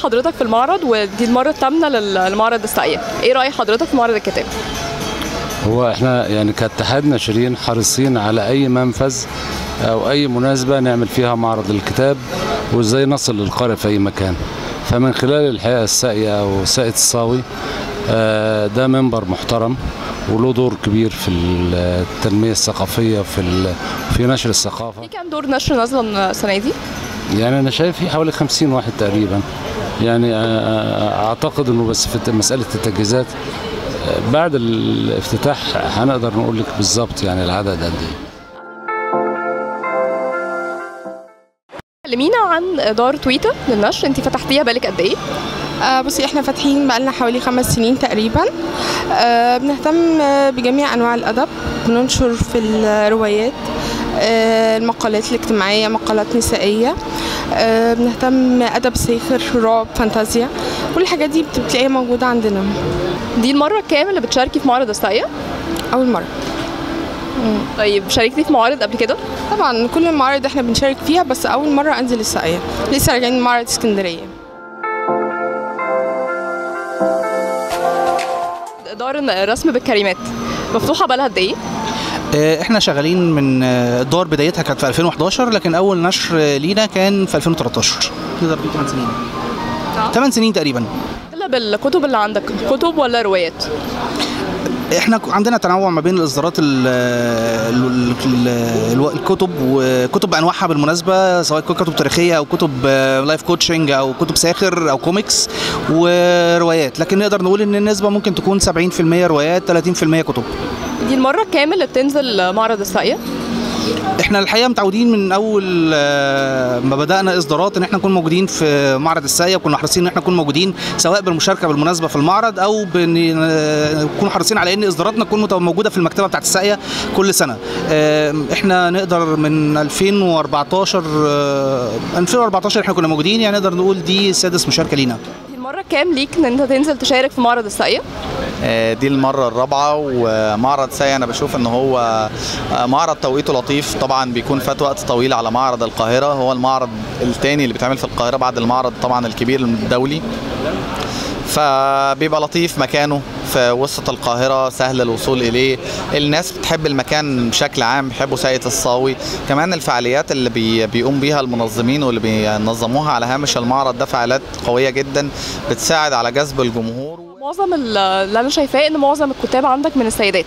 حضرتك في المعرض ودي المره الثامنه لل- لمعرض الساقيه ايه راي حضرتك في معرض الكتاب هو احنا يعني كاتحاد ناشرين حريصين على اي منفذ او اي مناسبه نعمل فيها معرض الكتاب وازاي نصل للقارئ في اي مكان فمن خلال الحقيقه الساقيه او ساقيه الصاوي آه، ده منبر محترم وله دور كبير في التنميه الثقافيه وفي ال- في نشر الثقافه في كام دور نشر نازله السنه دي يعني انا شايف في حوالي 50 واحد تقريبا يعني آه، اعتقد انه بس في الت- مساله التجهيزات آه، بعد الافتتاح هنقدر نقول لك بالظبط يعني العدد قد ايه كلمينا عن دار تويتر للنشر انت فتحتيها بالك قد ايه آه، بصي احنا فاتحين بقالنا حوالي خمس سنين تقريبا آه، بنهتم آه، بجميع انواع الادب بننشر في الروايات آه، المقالات الاجتماعيه مقالات نسائيه آه، بنهتم ادب ساخر رعب فانتازيا كل الحاجات دي بت- بتلاقيها موجوده عندنا دي المره الكام اللي بتشاركي في معرض الساقيه اول مره طيب شاركتي في معارض قبل كده طبعا كل المعارض احنا بنشارك فيها بس اول مره انزل الساقيه لسه راجعين من معرض اسكندريه دار الرسم بالكلمات مفتوحه بقالها قد ايه آه، احنا شغالين من آه، الدور بدايتها كانت في 2011 لكن اول نشر آه، لينا كان في 2013 تقدر تقول 8 سنين 8 سنين تقريبا الا بالكتب اللي عندك كتب ولا روايات احنا ك- عندنا تنوع ما بين الاصدارات ال ال ال ال الكتب وكتب بانواعها بالمناسبه سواء كتب تاريخيه او كتب آه، لايف كوتشنج او كتب ساخر او كوميكس وروايات لكن نقدر نقول ان النسبه ممكن تكون 70% روايات 30% كتب دي المره الكام اللي بتنزل معرض الساقيه احنا الحقيقه متعودين من اول آه، ما بدانا اصدارات ان احنا نكون موجودين في معرض الساقيه وكنا حريصين ان احنا نكون موجودين سواء بالمشاركه بالمناسبه في المعرض او بن- آه، نكون حريصين على ان اصداراتنا تكون مت- موجوده في المكتبه بتاعت الساقيه كل سنه آه، احنا نقدر من 2014 آه، 2014 احنا كنا موجودين يعني نقدر نقول دي سادس مشاركه لينا دي المره الكام ليك ان انت تنزل تشارك في معرض الساقيه آه، دي المرة الرابعة ومعرض ساي أنا بشوف إن هو آه، معرض توقيته لطيف طبعا بيكون فات وقت طويل على معرض القاهرة هو المعرض التاني اللي بيتعمل في القاهرة بعد المعرض طبعا الكبير الدولي فبيبقى لطيف مكانه في وسط القاهرة سهل الوصول إليه الناس بتحب المكان بشكل عام بيحبوا ساقية الصاوي كمان الفعاليات اللي بي بيقوم بيها المنظمين واللي بينظموها على هامش المعرض ده فعاليات قوية جدا بتساعد على جذب الجمهور معظم ال- اللي انا شايفاه ان معظم الكتاب عندك من السيدات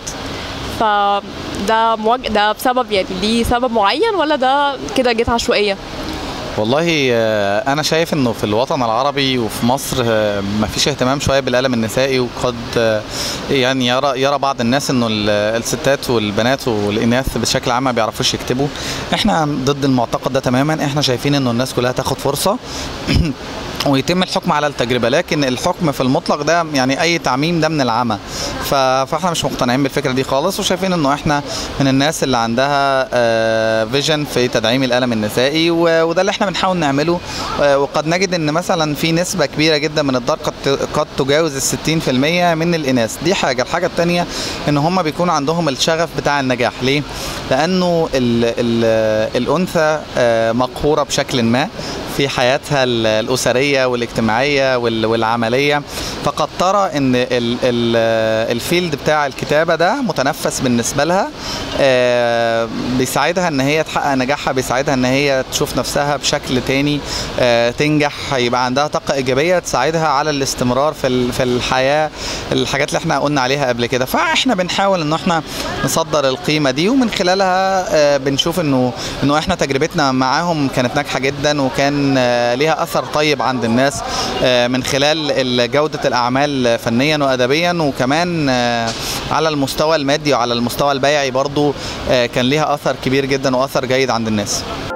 فده موج... ده بسبب يعني ليه سبب معين ولا ده كده جت عشوائيه والله آه، انا شايف انه في الوطن العربي وفي مصر آه، مفيش اهتمام شويه بالقلم النسائي وقد آه، يعني يرى يرى بعض الناس انه ال- الستات والبنات والاناث بشكل عام ما بيعرفوش يكتبوا احنا ضد المعتقد ده تماما احنا شايفين انه الناس كلها تاخد فرصه ويتم الحكم على التجربه لكن الحكم في المطلق ده يعني اي تعميم ده من العمى ف- فاحنا مش مقتنعين بالفكره دي خالص وشايفين انه احنا من الناس اللي عندها فيجن في تدعيم القلم النسائي و- وده اللي احنا بنحاول نعمله آه، وقد نجد ان مثلا في نسبه كبيره جدا من الدار قد قد تجاوز ال 60% من الاناث دي حاجه الحاجه الثانيه ان هم بيكون عندهم الشغف بتاع النجاح ليه لانه ال ال الانثى آه، مقهوره بشكل ما في حياتها ال- الأسرية والاجتماعية وال- والعملية فقد ترى ان ال- ال- الفيلد بتاع الكتابة ده متنفس بالنسبة لها آه، بيساعدها ان هي تحقق نجاحها بيساعدها ان هي تشوف نفسها بشكل تاني آه، تنجح يبقى عندها طاقة إيجابية تساعدها على الاستمرار في ال- في الحياة الحاجات اللي احنا قلنا عليها قبل كده فاحنا بنحاول ان احنا نصدر القيمة دي ومن خلالها آه، بنشوف انه انه احنا تجربتنا معاهم كانت ناجحة جدا وكان آه، ليها اثر طيب عند الناس آه، من خلال ال- جودة الاعمال فنيا وادبيا وكمان آه، على المستوى المادي وعلى المستوى البيعي برضو آه، كان ليها اثر كبير جدا واثر جيد عند الناس